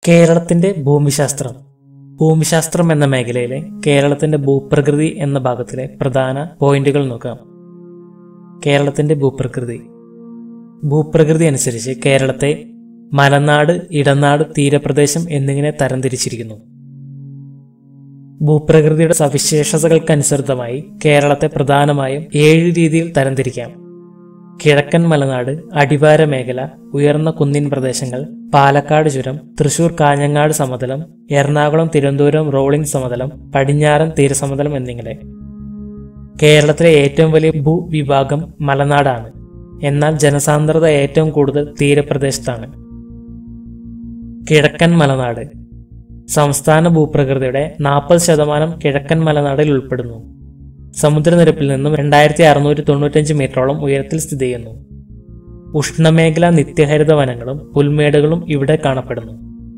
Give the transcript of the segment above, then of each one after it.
കേരളത്തിന്റെ ഭൂമിശാസ്ത്രം ഭൂമിശാസ്ത്രം എന്ന മേഖലയിലെ കേരളത്തിന്റെ ഭൂപ്രകൃതി എന്ന ഭാഗത്തിലെ പ്രധാന പോയിന്റുകൾ നോക്കാം കേരളത്തിന്റെ ഭൂപ്രകൃതി ഭൂപ്രകൃതി അനുസരിച്ച് കേരളത്തെ മലനാട് ഇടനാട് തീരപ്രദേശം എന്നിങ്ങനെ തരംതിരിച്ചിരിക്കുന്നു ഭൂപ്രകൃതിയുടെ സവിശേഷതകൾക്കനുസൃതമായി കേരളത്തെ പ്രധാനമായും ഏഴ് രീതിയിൽ തരംതിരിക്കാം കിഴക്കൻ മലനാട് അടിവാര മേഖല ഉയർന്ന കുന്നിൻ പ്രദേശങ്ങൾ പാലക്കാട് ചുരം തൃശൂർ കാഞ്ഞങ്ങാട് സമതലം എറണാകുളം തിരുവനന്തപുരം റോളിംഗ് സമതലം പടിഞ്ഞാറൻ തീരസമതലം എന്നിങ്ങനെ കേരളത്തിലെ ഏറ്റവും വലിയ ഭൂവിഭാഗം മലനാടാണ് എന്നാൽ ജനസാന്ദ്രത ഏറ്റവും കൂടുതൽ തീരപ്രദേശത്താണ് കിഴക്കൻ മലനാട് സംസ്ഥാന ഭൂപ്രകൃതിയുടെ നാൽപ്പത് ശതമാനം കിഴക്കൻ മലനാടിൽ ഉൾപ്പെടുന്നു സമുദ്രനിരപ്പിൽ നിന്നും രണ്ടായിരത്തി അറുന്നൂറ്റി തൊണ്ണൂറ്റഞ്ച് മീറ്ററോളം ഉയരത്തിൽ സ്ഥിതി ചെയ്യുന്നു ഉഷ്ണമേഖലാ നിത്യഹരിത വനങ്ങളും പുൽമേടുകളും ഇവിടെ കാണപ്പെടുന്നു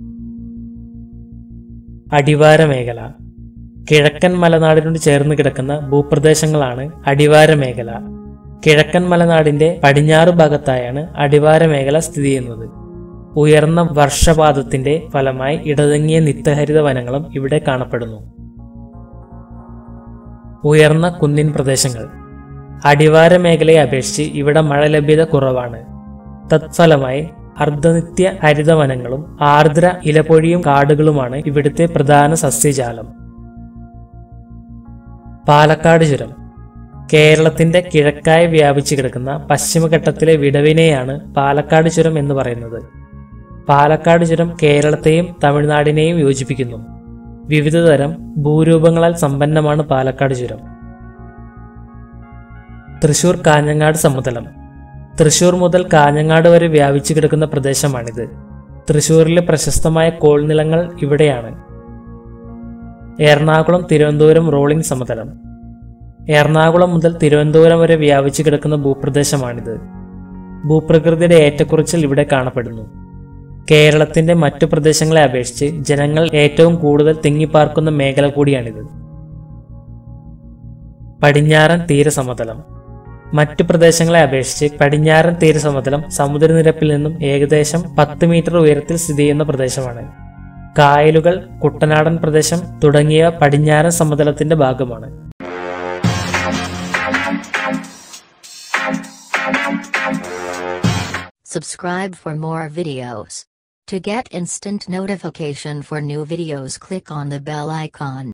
അടിവാര മേഖല കിഴക്കൻ മലനാടിനോട് ചേർന്ന് കിടക്കുന്ന ഭൂപ്രദേശങ്ങളാണ് അടിവാര മേഖല കിഴക്കൻ മലനാടിന്റെ പടിഞ്ഞാറ് ഭാഗത്തായാണ് അടിവാര മേഖല സ്ഥിതി ചെയ്യുന്നത് ഉയർന്ന വർഷപാതത്തിന്റെ ഫലമായി ഇടതങ്ങിയ നിത്യഹരിത വനങ്ങളും ഇവിടെ കാണപ്പെടുന്നു ഉയർന്ന കുന്നിൻ പ്രദേശങ്ങൾ അടിവാര മേഖലയെ അപേക്ഷിച്ച് ഇവിടെ മഴ ലഭ്യത കുറവാണ് തത്ഫലമായി അർദ്ധനിത്യ ഹരിതവനങ്ങളും ആർദ്ര ഇലപൊഴിയും കാടുകളുമാണ് ഇവിടുത്തെ പ്രധാന സസ്യജാലം പാലക്കാട് ചുരം കേരളത്തിന്റെ കിഴക്കായി വ്യാപിച്ചു കിടക്കുന്ന പശ്ചിമഘട്ടത്തിലെ വിടവിനെയാണ് പാലക്കാട് ചുരം എന്ന് പറയുന്നത് പാലക്കാട് ചുരം കേരളത്തെയും തമിഴ്നാടിനെയും യോജിപ്പിക്കുന്നു വിവിധതരം ഭൂരൂപങ്ങളാൽ സമ്പന്നമാണ് പാലക്കാട് ചുരം തൃശൂർ കാഞ്ഞങ്ങാട് സമതലം തൃശൂർ മുതൽ കാഞ്ഞങ്ങാട് വരെ വ്യാപിച്ചു കിടക്കുന്ന പ്രദേശമാണിത് തൃശൂരിലെ പ്രശസ്തമായ കോൾനിലങ്ങൾ ഇവിടെയാണ് എറണാകുളം തിരുവനന്തപുരം റോളിംഗ് സമതലം എറണാകുളം മുതൽ തിരുവനന്തപുരം വരെ വ്യാപിച്ചു കിടക്കുന്ന ഭൂപ്രദേശമാണിത് ഭൂപ്രകൃതിയുടെ ഏറ്റക്കുറച്ചിൽ ഇവിടെ കാണപ്പെടുന്നു കേരളത്തിന്റെ മറ്റു പ്രദേശങ്ങളെ അപേക്ഷിച്ച് ജനങ്ങൾ ഏറ്റവും കൂടുതൽ തിങ്ങിപ്പാർക്കുന്ന മേഖല കൂടിയാണിത് പടിഞ്ഞാറൻ തീരസമതലം മറ്റു പ്രദേശങ്ങളെ അപേക്ഷിച്ച് പടിഞ്ഞാറൻ തീരസമതലം സമുദ്രനിരപ്പിൽ നിന്നും ഏകദേശം പത്ത് മീറ്റർ ഉയരത്തിൽ സ്ഥിതി ചെയ്യുന്ന പ്രദേശമാണ് കായലുകൾ കുട്ടനാടൻ പ്രദേശം തുടങ്ങിയ പടിഞ്ഞാറൻ സമതലത്തിന്റെ ഭാഗമാണ് Subscribe for more videos. To get instant notification for new videos click on the bell icon.